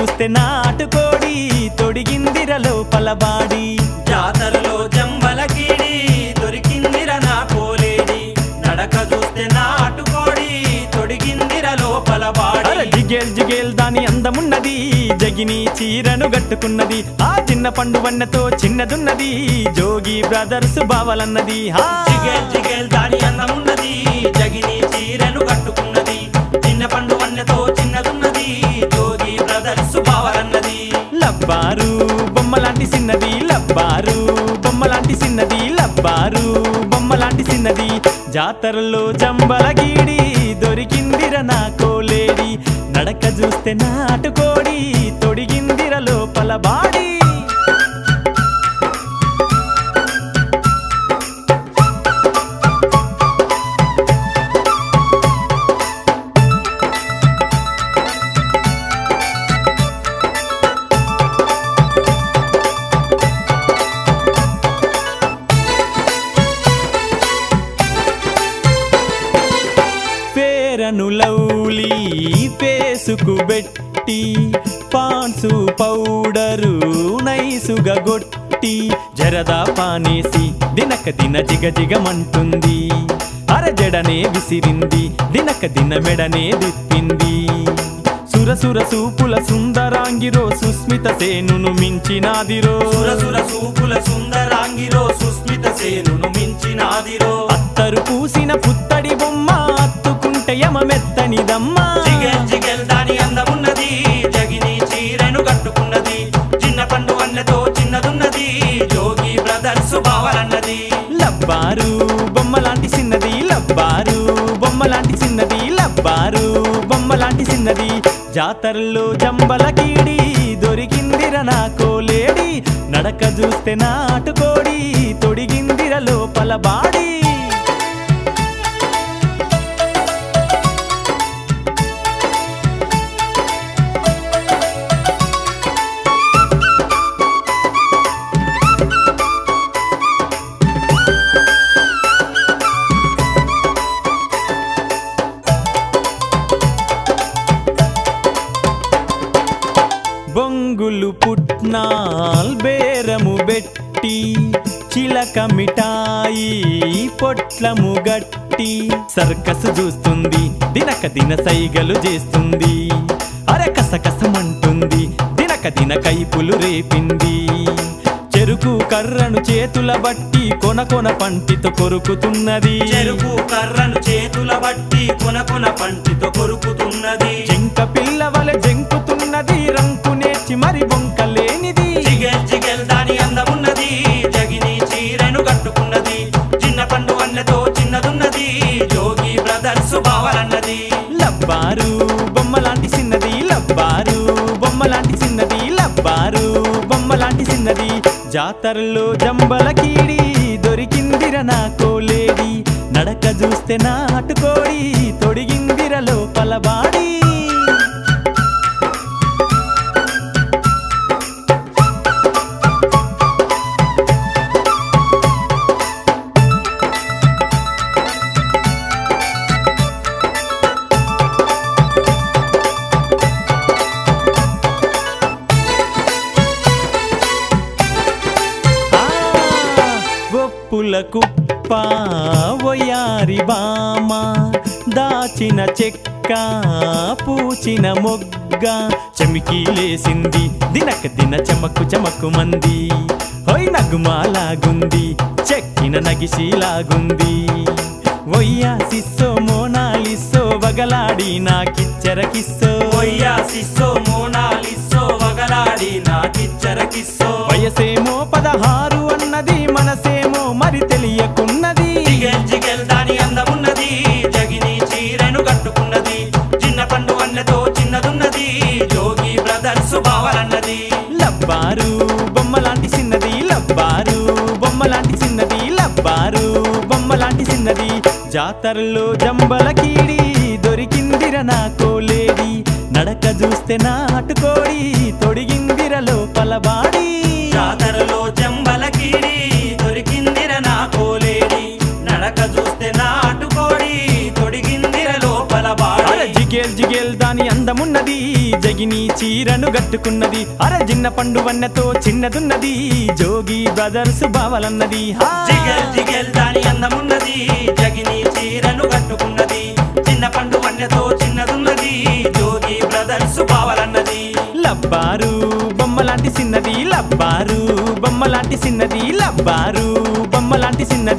చూస్తే నాటుకోడి తొడిగిందిర లోపల బాడి జాతరలో జంబలకీడి దొరికిందిర నా కోలేడి నడక చూస్తే నాటుకోడి తొడిగిందిర లోపల అర బాడి జిగేల్ జిగేల్ దాని అందమున్నది జగిని చీరను గట్టుకున్నది ఆ చిన్న పండు వన్నెతో చిన్నదున్నది జోగి బ్రదర్స్ బావలన్నది హా జిగేల్ జిగేల్ దాని అందమున్నది జగిని చీరను కట్టుకున్నది చిన్న పండు వన్నెతో చిన్నదున్నది జోగి బ్రదర్స్ బావరన్నది లబ్బారు బొమ్మలాంటి చిన్నది లబ్బారు బొమ్మలాంటి చిన్నది లబ్బారు బొమ్మలాంటి చిన్నది జాతరలో జంబలగీడి దొరికిందిర నా కోలేడి నడక చూస్తే నాటుకోడి తొడిగిందిర లోపల బాడి పేరను లౌలి పేసుకు బెట్టి పాన్సు పౌడరు నైసుగా గొట్టి జరదా పానేసి దినక దిన జిగ జిగమంటుంది అరజడనే విసిరింది దినక దిన మెడనే దిప్పింది సురసుర సూపుల సుందరాంగిరో సుస్మిత సేనును మించినాదిరో సురసుర సూపుల సుందరాంగిరో సుస్మిత సేనును మించినాదిరో అత్తరు పూసిన పుత్తడి బొమ్మ అత్తుకుంటే యమ మెత్తనిదమ్మా జిగెల్ జిగెల్ దాని అందమున్నది జగిని చీరను కట్టుకున్నది చిన్న పండు వన్నెతో చిన్నదున్నది జోగి బ్రదర్స్ బావరన్నది లబ్బారు బొమ్మలాంటి చిన్నది లబ్బారు బొమ్మలాంటి చిన్నది లబ్బారు బొమ్మలాంటి చిన్నది జాతరలో జంబలకీడి దొరికిందిర నా కోలేడి నడక చూస్తే నాటుకోడి తొడిగిందిర లోపల బాడి బొంగులు పుట్నాల్ బేరము బెట్టి చిలక మిఠాయి పొట్లము గట్టి సర్కస్ చూస్తుంది దినక దిన సైగలు చేస్తుంది అరకసకసమంటుంది దినక దిన కైపులు రేపింది చెరుకు కర్రను చేతుల బట్టి కొన కొన పంటితో కొరుకుతున్నది చెరుకు కర్రను చేతుల బట్టి కొన కొన పంటితో కొరుకుతున్నది జింక పిల్లవల జంకుతున్నది రంకు నేర్చి మరి బొంకలేనిది జిగెల్ జిగెల్ దాని అందమున్నది జగిని చీరను కట్టుకున్నది చిన్న పండు వన్నెతో చిన్నదున్నది జోగి బ్రదర్స్ బావరన్నది లబ్బారు బొమ్మలాంటి చిన్నది లబ్బారు బొమ్మలాంటి చిన్నది లబ్బారు బొమ్మలాంటి చిన్నది జాతరలో జంబలకీడి దొరికిందిర నా కోలేడి నడక చూస్తే నాటుకోడి తొడిగిందిర లోపల బాడి ఆ, ఒప్పుల కుప్ప ఒయారి బామ దాచిన చెక్క పూచిన మొగ్గ చెమికి లేసింది దినక దిన చమకు చమకు మంది హొయ్ నగుమాలాగుంది చెక్కిన నగిశీలాగుంది ఒయ్యా సిస్సో మోనాలిస్సో వగలాడి నాకిచ్చర కిస్సో ఒయ్యా సిస్సో మోనాలిస్సో వగలాడి నాకిచ్చర కిస్సో వయసేమో పదహారు అన్నది మనసేమో మరి తెలియకున్నది జిగెల్ జిగెల్ దాని అందమున్నది జగిని చీరను కట్టుకున్నది చిన్న పండు వన్నెతో చిన్నదున్నది జోగి బ్రదర్స్ బావరన్నది లబ్బారు బొమ్మలాంటి చిన్నది లబ్బారు బొమ్మలాంటి చిన్నది లబ్బారు బొమ్మలాంటి చిన్నది జాతరలో జంబలకీడి దొరికిందిర నా కోలేడి నడక చూస్తే నాటుకోడి తొడిగిందిర లోపల బాడి జాతరలో జంబలకీడి దొరికిందిర నా కోలేడి నడక చూస్తే నాటుకోడి తొడిగిందిర లోపల అరే బాడి జిగేల్ జిగేల్ దాని అంద అందమున్నది జగిని చీరను గట్టుకున్నది అర జిన్న పండు వన్నెతో చిన్నదున్నది జోగి బ్రదర్స్ బావలన్నది హా! జిగల్ జిగల్ దాని అందమున్నది జగిని చీరను కట్టుకున్నది చిన్న పండు వన్నెతో చిన్నదున్నది జోగి బ్రదర్స్ బావలన్నది లబ్బారు బొమ్మలాంటి చిన్నది లబ్బారు బొమ్మలాంటి చిన్నది లబ్బారు బొమ్మలాంటి చిన్నది